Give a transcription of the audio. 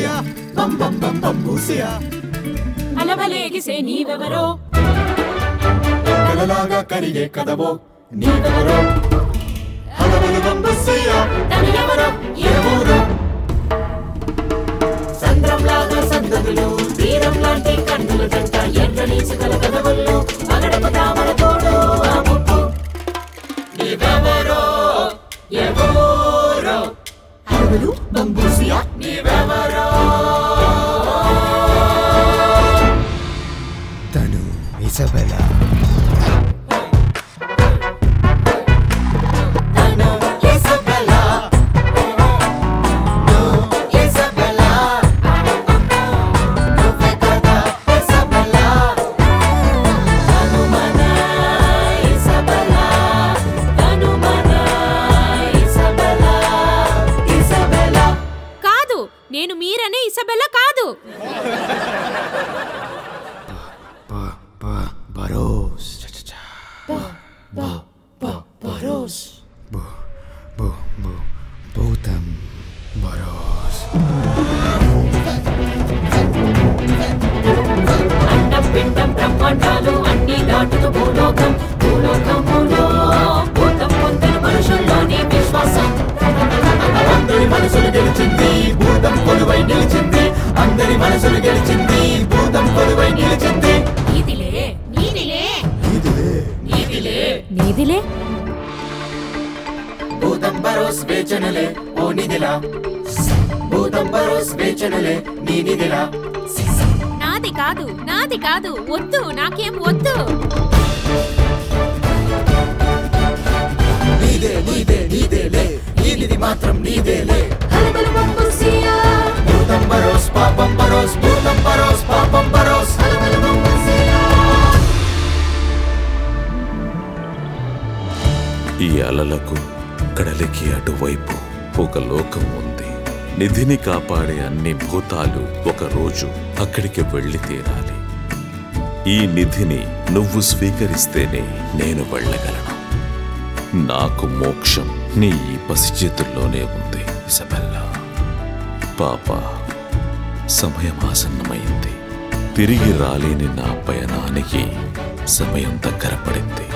బంబూసియా బం బం బం బంబూసియా అలవలేగిసే నీవెవరో కలలాగా కరిగే కదవో నీవెవరో అలవలు బంబూసియా తను ఎవరో ఎవరో సంద్రంలాగా సందదులు తీరం లాంటి కన్నుల జంట ఎర్రని సుగల కదవుల్లో పగడపు తామర తోడు ఆ ముప్పు నీవెవరో ఎవరో అలవలు బంబూసియా నీవెవరో తను ఇసబెలా తను ఇసబెలా ఇసబెలా నువ్వే కదా ఇసబెలా తను మన ఇసబెలా తను మన ఇసబెలా ఇసబెలా కాదు నేను మీరనే ఇసబెల్ల కాదు బరోస్ బరోస్ బు బు బు భూతం బరోస్ అండం పిండం బ్రహ్మాండాలు అన్ని దాటుతూ భూలోకం భూలోకములో భూతం పొందిన మనుషుల్లోని విశ్వాసం అందరి మనసులు గెలిచింది భూతం కొలువై నిలిచింది అందరి మనసులు గెలిచింది భూతం కొలువై నిలిచింది ఇదిలే నీదిలే ఇదిలే నీదిలే నీదిలే భూతం బరోస్ వేచనలే ఓ నిధిలా భూతం బరోస్ వేచనలే నీ నిధిలా నాది కాదు నాది కాదు వద్దు నాకేం వద్దు నీదే నీదే నీదేలే ఈ నిధి మాత్రం నీదేలే హలబల బంబుసియా భూతం బరోస్ పాపం బరోస్ భూతం బరోస్ పాపం బరోస్ హలబల బంబుసియా ఈ అలలకు కడలికి అటువైపు ఒక లోకం ఉంది నిధిని కాపాడే అన్ని భూతాలు ఒక రోజు అక్కడికి వెళ్ళి తీరాలి ఈ నిధిని నువ్వు స్వీకరిస్తేనే నేను వెళ్ళగలను నాకు మోక్షం నీ ఈ పసిచేతుల్లోనే ఉంది ఇసబెల్లా పాప సమయం ఆసన్నమైంది తిరిగి రాలేని నా పయనానికి సమయం దగ్గర పడింది